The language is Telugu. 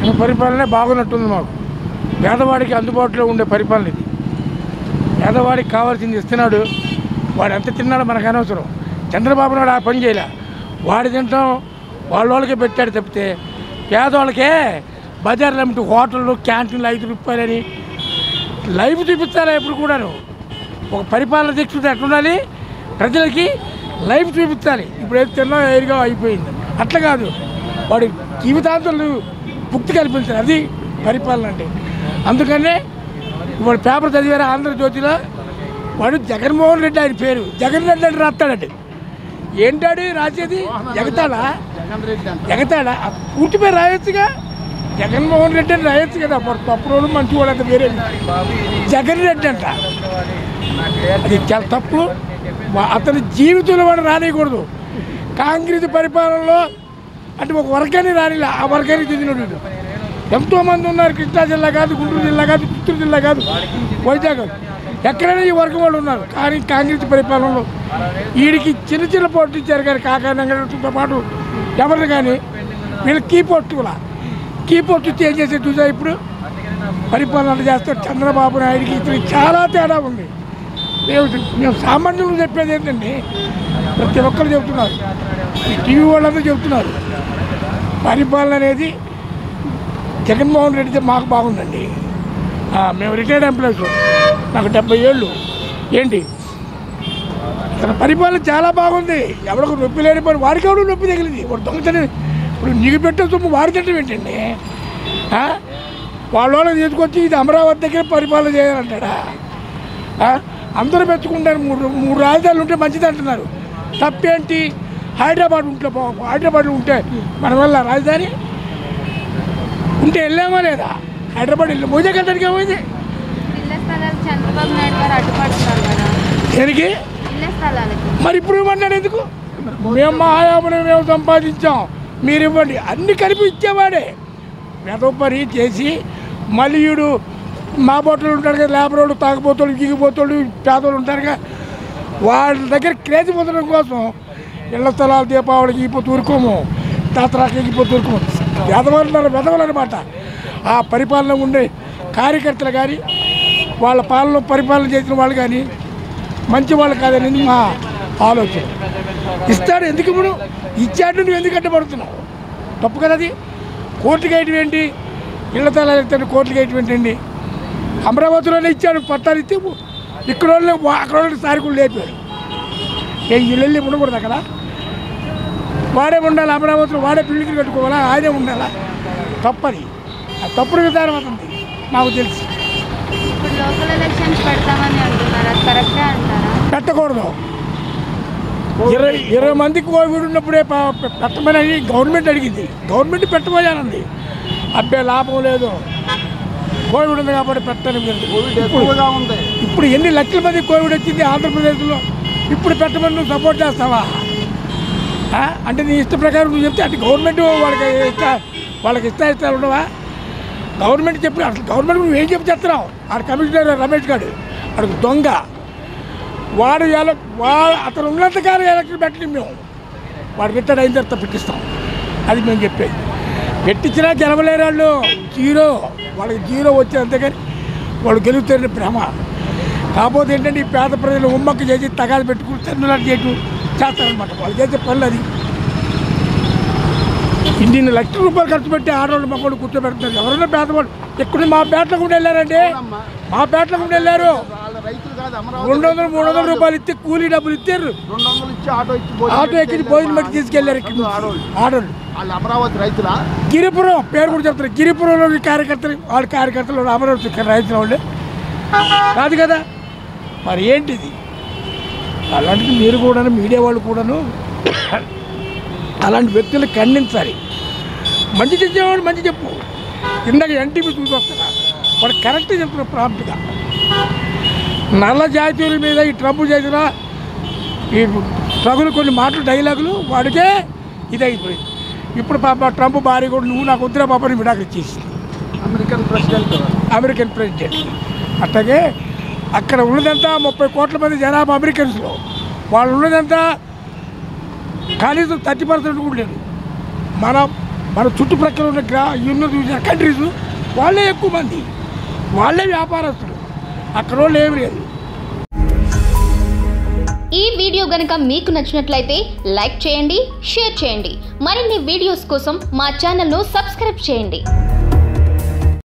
ఈ పరిపాలనే బాగున్నట్టుంది మాకు పేదవాడికి అందుబాటులో ఉండే పరిపాలన ఇది పేదవాడికి కావాల్సింది ఇస్తున్నాడు వాడు ఎంత తిన్నాడో మనకు అనవసరం చంద్రబాబు నాయుడు ఆ పని చేయలే వాడి తింటాం వాళ్ళ వాళ్ళకే పెట్టాడు తప్పితే పేదవాళ్ళకే బజార్లు అమ్మితే హోటళ్ళు క్యాంటీన్లు ఐదు రూపాయలని లైఫ్ చూపించాలి ఎప్పుడు కూడాను ఒక పరిపాలన దీక్ష ఎట్లుండాలి ప్రజలకి లైఫ్ చూపించాలి ఇప్పుడు ఏది తిన్నా ఎయిర్గా అయిపోయింది అట్లా కాదు వాడి జీవితాంతం ముక్తి కల్పించాలి అది పరిపాలన అంటే అందుకనే వాడు పేపర్ చదివారు ఆంధ్రజ్యోతిలో వాడు జగన్మోహన్ రెడ్డి ఆయన పేరు జగన్ రెడ్డి అని రాస్తాడండి ఏంటాడు రాసేది ఎగతాడా ఎగతాడా ఆ పూర్తి పేరు రాయొచ్చుగా జగన్మోహన్ రెడ్డి అని రాయొచ్చు కదా అప్పుడు తప్పుడు మంచి వాడు అంత వేరే జగన్ రెడ్డి అంట అది చాలా తప్పు వా- అతని జీవితంలో వాడు రానియకూడదు కాంగ్రెస్ పరిపాలనలో అంటే ఒక వర్గాన్ని రానిలే ఆ వర్గానికి చెందినోడు వీడు. ఎంతో మంది ఉన్నారు కృష్ణా జిల్లా కాదు గుంటూరు జిల్లా కాదు చిత్తూరు జిల్లా కాదు వైజాగ్ కాదు. ఎక్కడైనా ఈ వర్గం వాళ్ళు ఉన్నారు కానీ కాంగ్రెస్ పరిపాలనలో వీడికి చిన్న చిన్న పోటీ ఇచ్చారు కానీ కాకా వెంకటేశ్వరతో పాటు ఎవరిని కానీ వీళ్ళకి కీ పోర్టు కూడా కీ పోర్టు ఇచ్చి ఏం చేసే చూసా ఇప్పుడు పరిపాలన చేస్తారు చంద్రబాబు నాయుడికి ఇతనికి చాలా తేడా ఉంది మేము మేము సామాన్యులు చెప్పేది ఏంటండి ప్రతి ఒక్కరు చెబుతున్నారు ఈ టీవీ వాళ్ళందరూ చెబుతున్నారు పరిపాలన అనేది జగన్మోహన్ రెడ్డితో మాకు బాగుందండి ఆ, మేము రిటైర్డ్ ఎంప్లాయీస్ నాకు డెబ్బై ఏళ్ళు ఏంటి తన పరిపాలన చాలా బాగుంది ఎవరికి నొప్పి లేని పని వాడికి ఎవడు నొప్పి తగిలింది వాడు దొంగతనం ఇప్పుడు నీకు పెట్టే సొమ్ము వాడి తింటం ఏంటండి ఆ? వాళ్ళ వాళ్ళని తీసుకొచ్చి ఇది అమరావతి దగ్గర పరిపాలన చేయాలంటాడా ఆ? అందరూ మెచ్చుకుంటారు మూడు మూడు రాజధానులు ఉంటే మంచిది అంటున్నారు తప్పేంటి హైదరాబాద్ ఉంటే బా- హైదరాబాద్లో ఉంటే మన వల్ల రాజధాని ఉంటే వెళ్ళామా లేదా హైదరాబాద్ వెళ్ళి మోజా కట్టడానికి ఏమైంది ఇళ్ల స్థలాలు చంద్రబాబు నాయుడు గారు అడ్డుపడుతున్నారు కదా దేనికి ఇళ్ల స్థలాలకి మరి ఇప్పుడు ఇవ్వండి ఎందుకు మేము మా హయాంలో మేము సంపాదించాం మీరు ఇవ్వండి అన్ని కలిపి ఇచ్చేవాడే వెదపరి చేసి మళ్ళీ వీడు మా బొట్టలు ఉంటాడు కదా లేబర్ వాళ్ళు తాగబోతాడు గిగిపోతాడు పేదోళ్ళు ఉంటారు కదా వాళ్ళ దగ్గర క్రేజ్ పొందడం కోసం ఇళ్ల స్థలాలు దీపావళికి ఇప్పుడు తూరుకోము దసరాకి ఇప్పుడు తూరుకోము వెదవన్నారు వెదవలు అనమాట ఆ పరిపాలన ఉండే కార్యకర్తలు కానీ వాళ్ళ పాలన పరిపాలన చేసిన వాళ్ళు కానీ మంచి వాళ్ళు కాదని మా ఆలోచన ఇస్తాడు ఎందుకు ఇప్పుడు ఇచ్చాడు నువ్వు ఎందుకు అడ్డపడుతున్నావు తప్పు కదా అది కోర్టుకి వేయటం ఏంటి ఇళ్ల తలాలు ఇస్తాడు కోర్టుకి వేయటం ఏంటండి అమరావతిలోనే ఇచ్చాడు పట్టాలు ఇస్తే ఇక్కడ వాళ్ళు అక్కడ వాళ్ళకి సారికులు లేపారు ఏ ఇల్లు ఉండకూడదు అక్కడ వాడే ఉండాలి అమరావతిలో వాడే బిల్డింగ్ కట్టుకోవాలా ఆయనే ఉండాలా తప్పది ఆ తప్పుడు విధానం అవుతుంది నాకు తెలిసి ఇప్పుడు లోకల్ ఎలక్షన్స్ పెడతామని అంటున్నారు అది కరెక్టే అంటారా పెట్టకూడదు ఇరవై ఇరవై మందికి కోవిడ్ ఉన్నప్పుడే ప- పె- పెట్టమని గవర్నమెంట్ అడిగింది గవర్నమెంట్ పెట్టబోయానండి అబ్బే లాభం లేదు కోవిడ్ ఉంది కాబట్టి పెట్టని ఎక్కువగా ఉంది ఇప్పుడు ఎన్ని లక్షల మంది కోవిడ్ వచ్చింది ఆంధ్రప్రదేశ్లో ఇప్పుడు పెట్టమని నువ్వు సపోర్ట్ చేస్తావా ఆ? అంటే నీ ఇష్ట ప్రకారం నువ్వు చెప్తే అంటే గవర్నమెంట్ వాళ్ళకి ఇష్ట వాళ్ళకి ఇష్ట ఇష్టాలు ఉండవా గవర్నమెంట్ చెప్పి అసలు గవర్నమెంట్ నువ్వు ఏం చెప్పి చేస్తున్నావు ఆడ కమిషనర్ రమేష్ గారు ఆడికి దొంగ వాడు ఎలా వాడు అతను ఉన్నంతకాలం ఎలక్షన్ పెట్టలేము మేము వాడు రిటైర్డ్ అయిన తర్వాత పెట్టిస్తాం అది మేము చెప్పేది పెట్టించినా గెలవలేరు వాళ్ళు జీరో వాళ్ళకి జీరో వచ్చే అంతేగాని వాళ్ళు గెలుస్తారని భ్రమ కాకపోతే ఏంటంటే ఈ పేద ప్రజలు ఉమ్మక్క చేసి తగాదు పెట్టుకుని తన్నులాంటి చేయటం చేస్తారనమాట వాళ్ళు చేసే పనులు అది ఇన్ని లక్షల రూపాయలు ఖర్చు పెట్టి ఆడవాళ్ళు మమ్మల్ని కూర్చోబెడుతున్నారు ఎవరైనా పేదవాళ్ళు ఎక్కడ మా పేటలో కూడా వెళ్ళారండి మా పేటలో కూడా వెళ్ళారు వాళ్ళ రైతులు కాదు అమరావతి రెండు వందలు మూడు వందల రూపాయలు ఇస్తే కూలీ డబ్బులు ఇచ్చారు రెండు వందలు ఇచ్చి ఆటో ఇచ్చి భోజనం ఆటో ఎక్కించి భోజనం పెట్టి తీసుకెళ్లారు ఇక్కడ నుంచి. ఆడోళ్ళు ఆడోళ్ళు వాళ్ళు అమరావతి రైతులా గిరిపురం పేరు కూడా చెప్తారు గిరిపురంలోని కార్యకర్తలు వాళ్ళ కార్యకర్తలు అమరావతి ఇక్కడ రైతుల వాళ్ళు కాదు కదా మరి ఏంటిది అలాంటిది మీరు కూడాను మీడియా వాళ్ళు కూడాను అలాంటి వ్యక్తులు ఖండించాలి మంచి చెప్పేవాడు మంచి చెప్పు ఇందాక ఎన్టీవీ చూసి వస్తున్నా వాడు కరెక్ట్ చెప్తున్నారు ప్రాంప్ట్గా నల్ల జాతీయుల మీద ఈ ట్రంప్ చేసిన ఈ ట్రగులు కొన్ని మాటలు డైలాగులు వాడికే ఇది అయిపోయింది ఇప్పుడు పాప ట్రంప్ భార్య కూడా నువ్వు నాకు వద్దురా పాపని విడాకులు ఇచ్చేసింది అమెరికన్ ప్రెసిడెంట్ అమెరికన్ ప్రెసిడెంట్ అట్లాగే అక్కడ ఉన్నదంతా ముప్పై కోట్ల మంది జనాభా అమెరికన్స్లో వాళ్ళు ఉన్నదంతా కనీసం థర్టీ పర్సెంట్ కూడా లేదు మన మన చుట్టుప్రక్కల ఉన్న గ్రా ఉన్న చూసిన కంట్రీస్ వాళ్ళే ఎక్కువ మంది వాళ్ళే వ్యాపారస్తులు అక్కడ వాళ్ళు ఏమి లేదు ఈ వీడియో గనుక మీకు నచ్చినట్లయితే లైక్ చేయండి షేర్ చేయండి మరిన్ని వీడియోస్ కోసం మా ఛానల్ను సబ్స్క్రైబ్ చేయండి